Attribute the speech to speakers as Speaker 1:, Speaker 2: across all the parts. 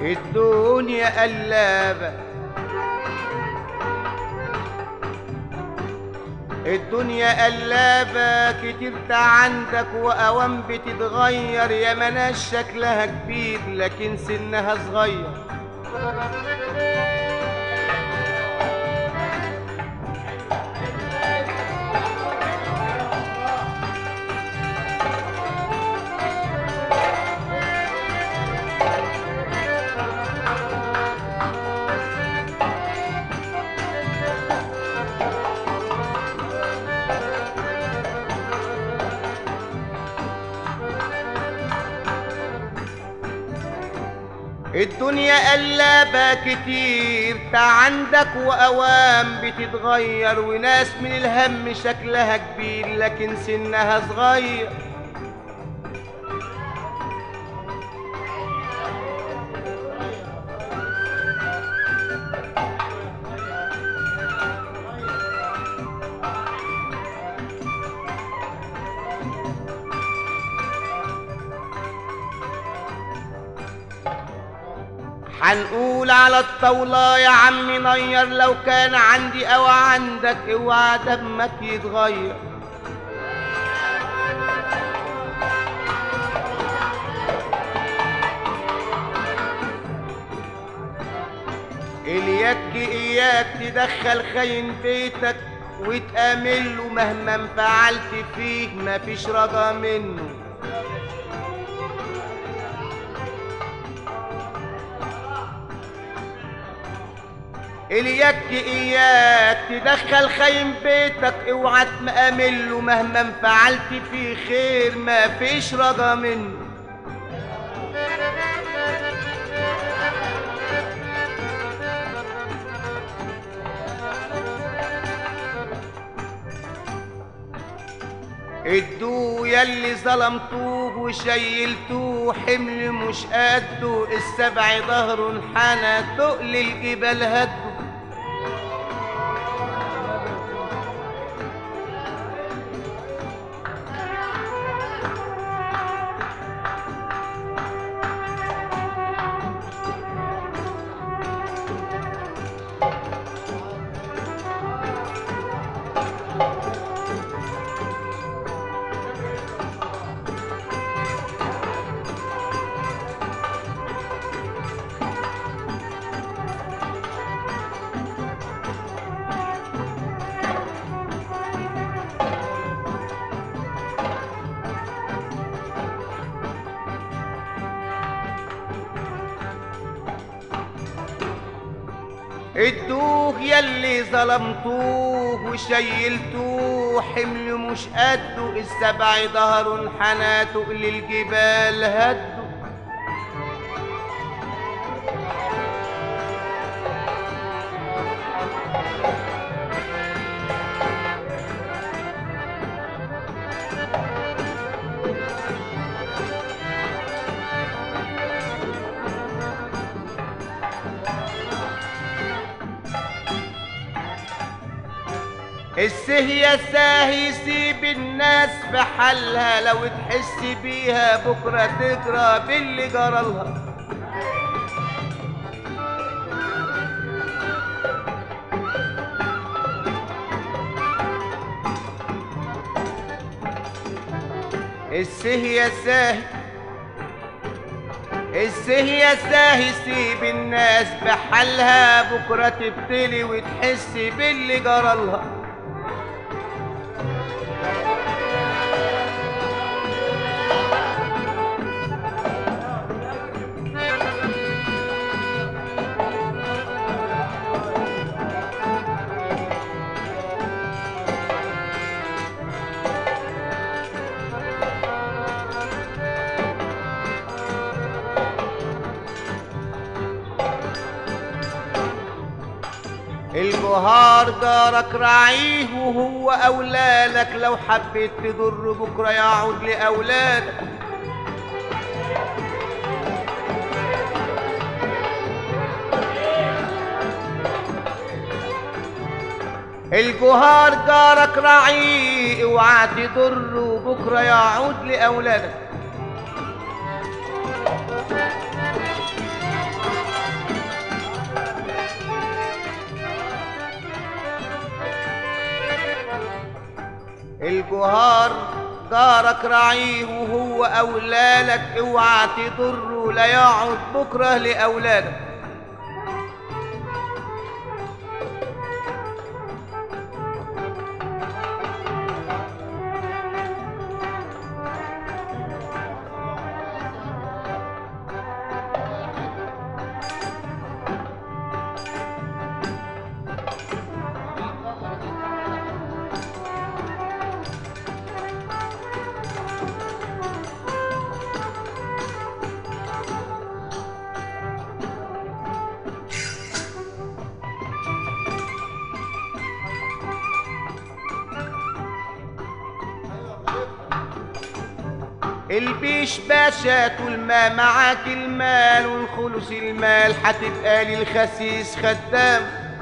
Speaker 1: الدنيا قلابة الدنيا قلابة كتير عندك وأوام بتتغير يا مناش شكلها كبير لكن سنها صغير الدنيا قلابة كتير تا عندك وأوام بتتغير وناس من الهم شكلها كبير لكن سنها صغير حنقول على الطاولة يا عم نير لو كان عندي أو عندك اوعى دمك يتغير اليك إياك تدخل خاين بيتك وتأمل له مهما فعلت فيه مفيش رجا منه اليك اياك تدخل خاين بيتك اوعى تأمل له مهما فعلت فيه خير ما فيش رجا منه ادوه يلي ظلمتوه وشيلتوه حمل مش قده السبع ظهره انحنى تقل الجبال هده ادوه يلي ظلمتوه وشيلتوه حمل مش قده السبع ظهره انحنى تقل الجبال هده السهية ساهي سيب الناس في حالها لو تحس بيها بكرة تجرى باللي جرالها السهية ساهي السهية ساهي سيب الناس بحالها بكرة تبتلي وتحس باللي جرالها الجهار جارك راعيه وهو أولادك لو حبيت تضر بكرة يعود لأولادك الجهار جارك راعيه اوعى تضره بكرة يعود لأولادك الجهار جارك راعيه وهو أولادك اوعى تضره لا يقعد بكرة لأولادك البيش باشا طول ما معاك المال والخلص المال هتبقى للخسيس خدام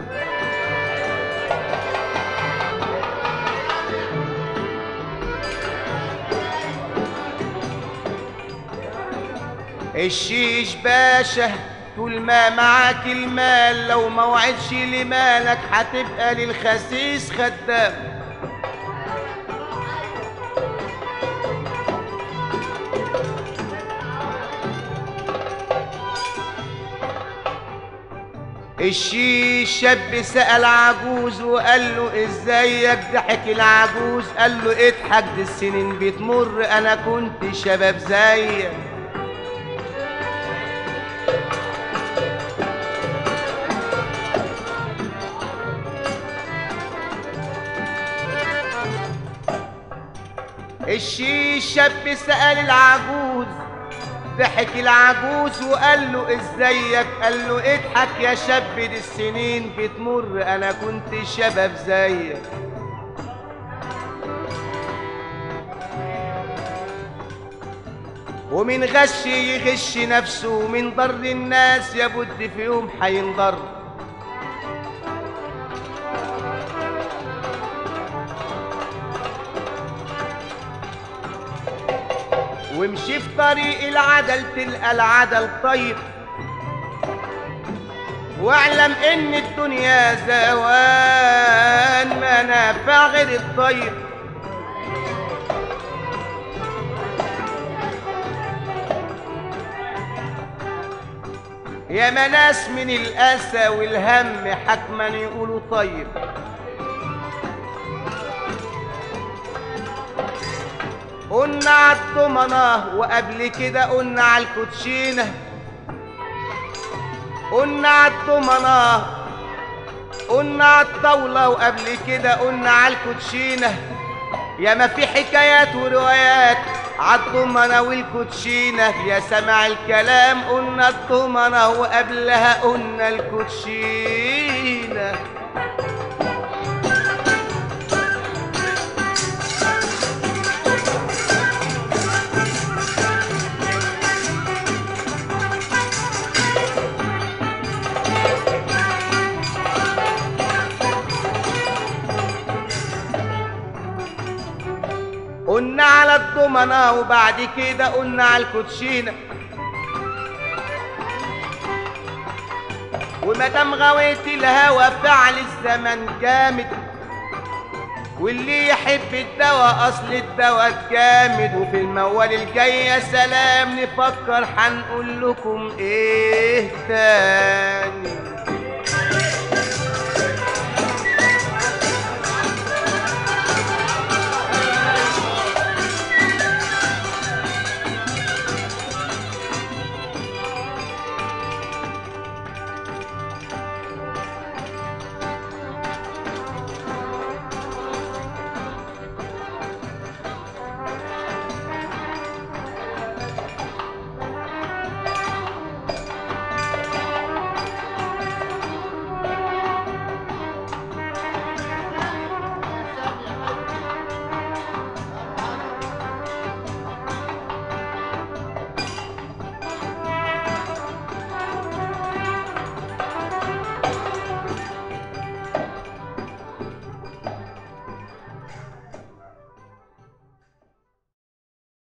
Speaker 1: الشيش باشا طول ما معاك المال لو ما وعدش لمالك هتبقى للخسيس خدام الشيش شاب سأل عجوز وقال له ازيك ضحك العجوز قال له اضحك دي السنين بتمر انا كنت شباب زيك الشيش شاب سأل العجوز ضحك العجوز وقال له ازيك قال له اضحك يا شاب دي السنين بتمر انا كنت شباب زيك ومن غش يغش نفسه ومن ضر الناس يبد في يوم حينضر وامشي في طريق العدل تلقى العدل طيب واعلم ان الدنيا زوان منافع غير الطيب يا مناس من الأسى والهم حتما يقولوا طيب قلنا على الضمنة وقبل كده قلنا على الكوتشينة قلنا على الضمنة قلنا على الطاولة وقبل كده قلنا على الكوتشينة يا ما في حكايات وروايات على الضمنة والكوتشينة يا سمع الكلام قلنا الضمنة وقبلها قلنا الكوتشينة قلنا على الضمنة وبعد كده قلنا على الكوتشينة وما دام غويت الهوى فعل الزمن جامد واللي يحب الدواء اصل الدواء جامد وفي الموال الجاي يا سلام نفكر هنقول لكم ايه تاني